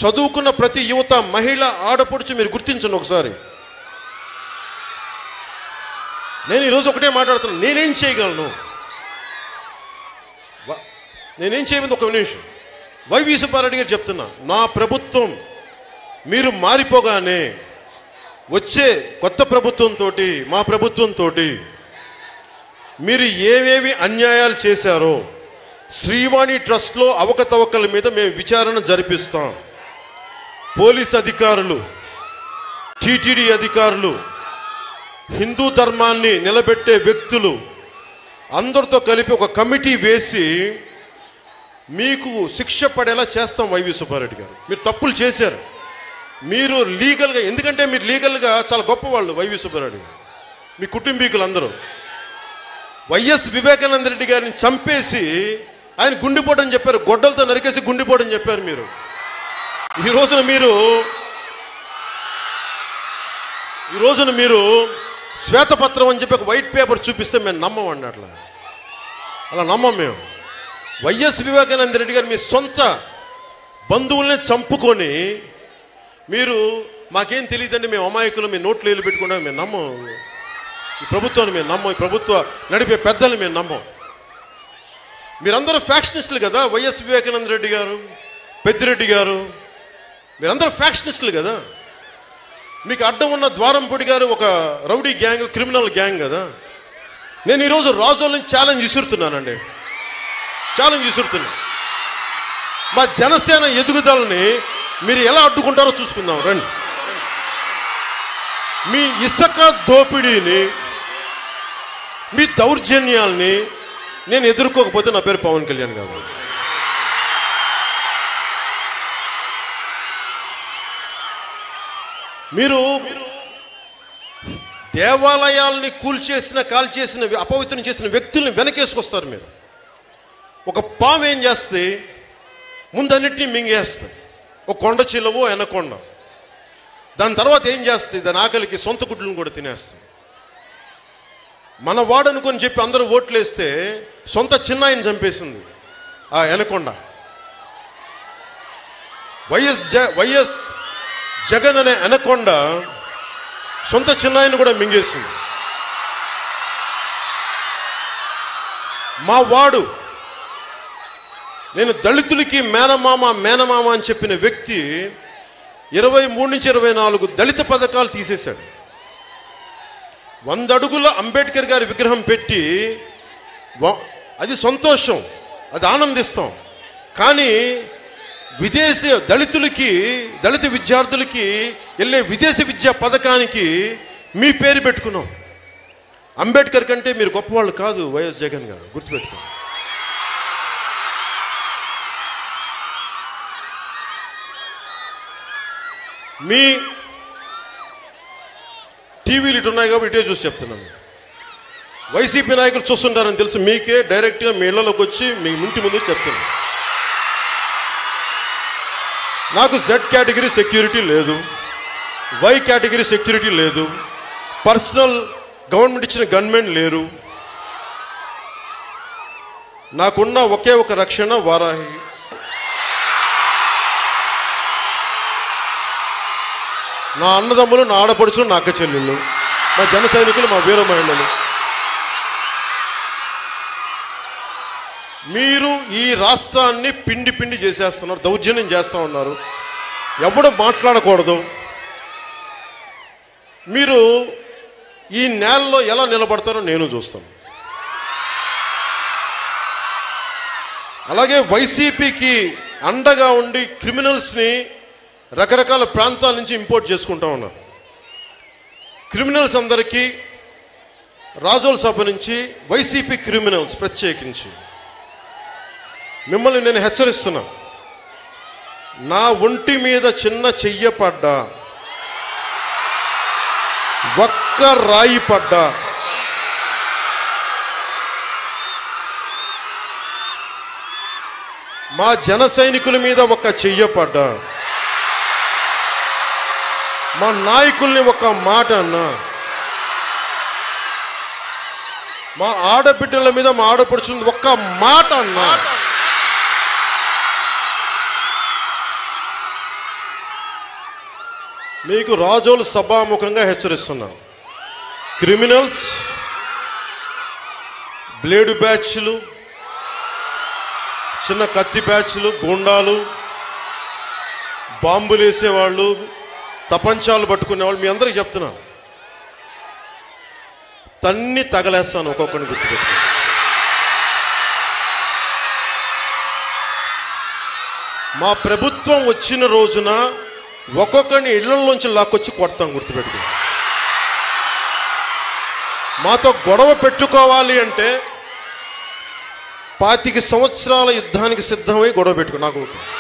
చదువుకున్న ప్రతి యువత మహిళ ఆడపడుచు మీరు గుర్తించండి ఒకసారి నేను ఈరోజు ఒకటే మాట్లాడుతున్నాను నేనేం చేయగలను వ- నేనేం చేయలేదు ఒక నిమిషం వైవి సుబ్బారెడ్డి గారు చెప్తున్నా నా ప్రభుత్వం మీరు మారిపోగానే వచ్చే కొత్త ప్రభుత్వంతో మా ప్రభుత్వంతో మీరు ఏవేవి అన్యాయాలు చేశారో శ్రీవాణి ట్రస్ట్లో అవకతవకల మీద మేము విచారణ జరిపిస్తాం పోలీస్ అధికారులు టీటీడీ అధికారులు హిందూ ధర్మాన్ని నిలబెట్టే వ్యక్తులు అందరితో కలిపి ఒక కమిటీ వేసి మీకు శిక్ష పడేలా చేస్తాం వైవి సుబ్బారెడ్డి గారు మీరు తప్పులు చేశారు మీరు లీగల్గా ఎందుకంటే మీరు లీగల్గా చాలా గొప్పవాళ్ళు వైవి సుబ్బారెడ్డి గారు మీ కుటుంబీకులు అందరూ వైఎస్ వివేకానంద రెడ్డి గారిని చంపేసి ఆయన గుండెపోటని చెప్పారు గొడ్డలతో నరికేసి గుండెపోటని చెప్పారు మీరు ఈ రోజున మీరు ఈ రోజున మీరు శ్వేతపత్రం అని చెప్పి ఒక వైట్ పేపర్ చూపిస్తే మేము నమ్మమండి అట్లా అలా నమ్మం మేము వైఎస్ వివేకానంద రెడ్డి గారు మీ సొంత బంధువుల్ని చంపుకొని మీరు మాకేం తెలియదండి మేము అమాయకులు మీ నోట్లు వేలు పెట్టుకుంటాం మేము నమ్మం ఈ ప్రభుత్వాన్ని మేము నమ్మం ఈ ప్రభుత్వ నడిపే పెద్దలు మేము నమ్మం మీరందరూ ఫ్యాక్షనిస్టులు కదా వైఎస్ వివేకానంద రెడ్డి గారు పెద్దిరెడ్డి గారు మీరందరూ ఫ్యాక్షనిస్టులు కదా మీకు అడ్డం ఉన్న ద్వారంపూడి గారు ఒక రౌడీ గ్యాంగ్ క్రిమినల్ గ్యాంగ్ కదా నేను ఈరోజు రాజోళ్ళని ఛాలెంజ్ విసురుతున్నానండి ఛాలెంజ్ విసురుతున్నా మా జనసేన ఎదుగుదలని మీరు ఎలా అడ్డుకుంటారో చూసుకుందాం రండి మీ ఇసుక దోపిడీని మీ దౌర్జన్యాల్ని నేను ఎదుర్కోకపోతే నా పేరు పవన్ కళ్యాణ్ కాదు మీరు దేవాలయాల్ని కూల్చేసిన కాల్చేసిన అపవిత్రం చేసిన వ్యక్తుల్ని వెనకేసుకొస్తారు మీరు ఒక పాము ఏం చేస్తే ముందన్నిటినీ మింగేస్తుంది ఒక కొండ చిలవో ఎనకొండ దాని తర్వాత ఏం చేస్తుంది దాని ఆకలికి సొంత గుడ్లను కూడా తినేస్తుంది మన వాడనుకొని చెప్పి అందరూ ఓట్లేస్తే సొంత చిన్నాయిని చంపేసింది ఆ ఎనకొండ వైఎస్ జ వైఎస్ జగన్ అనే అనకొండ సొంత చిన్నాయిని కూడా మింగేసింది మా వాడు నేను దళితులకి మేనమామ మేనమామ అని చెప్పిన వ్యక్తి ఇరవై మూడు నుంచి ఇరవై నాలుగు దళిత పథకాలు తీసేశాడు వంద అడుగుల అంబేద్కర్ గారి విగ్రహం పెట్టి వ- అది సంతోషం అది ఆనందిస్తాం కానీ విదేశీ దళితులకి దళిత విద్యార్థులకి వెళ్ళే విదేశీ విద్యా పథకానికి మీ పేరు పెట్టుకున్నాం అంబేద్కర్ కంటే మీరు గొప్పవాళ్ళు కాదు వైఎస్ జగన్ గారు గుర్తుపెట్టుకోండి మీ టీవీలు ఇటు ఉన్నాయి కాబట్టి ఇటే చూసి చెప్తున్నాను వైసీపీ నాయకులు చూస్తుంటారని తెలుసు మీకే డైరెక్ట్గా మీ ఇళ్లలోకి వచ్చి మీ ఇంటి ముందు చెప్తున్నాను నాకు జెడ్ కేటగిరీ సెక్యూరిటీ లేదు వై కేటగిరీ సెక్యూరిటీ లేదు పర్సనల్ గవర్నమెంట్ ఇచ్చిన గన్మెన్ లేరు నాకున్న ఒకే ఒక రక్షణ వారాహి నా అన్నదమ్ములు నా ఆడపడుచులు నా అక్క చెల్లెళ్ళు మా జన సైనికులు మా వీర మహిళలు మీరు ఈ రాష్ట్రాన్ని పిండి పిండి చేసేస్తున్నారు దౌర్జన్యం చేస్తూ ఉన్నారు ఎవడు మాట్లాడకూడదు మీరు ఈ నేలలో ఎలా నిలబడతారో నేను చూస్తాను అలాగే వైసీపీకి అండగా ఉండి క్రిమినల్స్ని రకరకాల ప్రాంతాల నుంచి ఇంపోర్ట్ చేసుకుంటా ఉన్నారు క్రిమినల్స్ అందరికీ రాజోల్ సభ నుంచి వైసీపీ క్రిమినల్స్ ప్రత్యేకించి మిమ్మల్ని నేను హెచ్చరిస్తున్నా నా ఒంటి మీద చిన్న చెయ్య పడ్డా ఒక్క రాయి పడ్డా మా జన సైనికుల మీద ఒక చెయ్య పడ్డా మా నాయకుల్ని ఒక మాట అన్నా మా ఆడబిడ్డల మీద మా ఆడపడుచుంది ఒక్క మాట అన్నా మీకు రాజోలు సభాముఖంగా హెచ్చరిస్తున్నాను క్రిమినల్స్ బ్లేడు బ్యాచ్లు చిన్న కత్తి బ్యాచ్లు గుండాలు బాంబులు వేసేవాళ్ళు తపంచాలు పట్టుకునేవాళ్ళు మీ అందరికీ చెప్తున్నాను తన్ని తగలేస్తాను ఒక్కొక్కరిని గుర్తుపెట్టుకో మా ప్రభుత్వం వచ్చిన రోజున ఒక్కొక్కరిని ఇళ్లలోంచి లాక్కొచ్చి కొడతాం గుర్తుపెట్టుకో మాతో గొడవ పెట్టుకోవాలి అంటే పాతిక సంవత్సరాల యుద్ధానికి సిద్ధమై గొడవ పెట్టుకో నాకు ఓకే.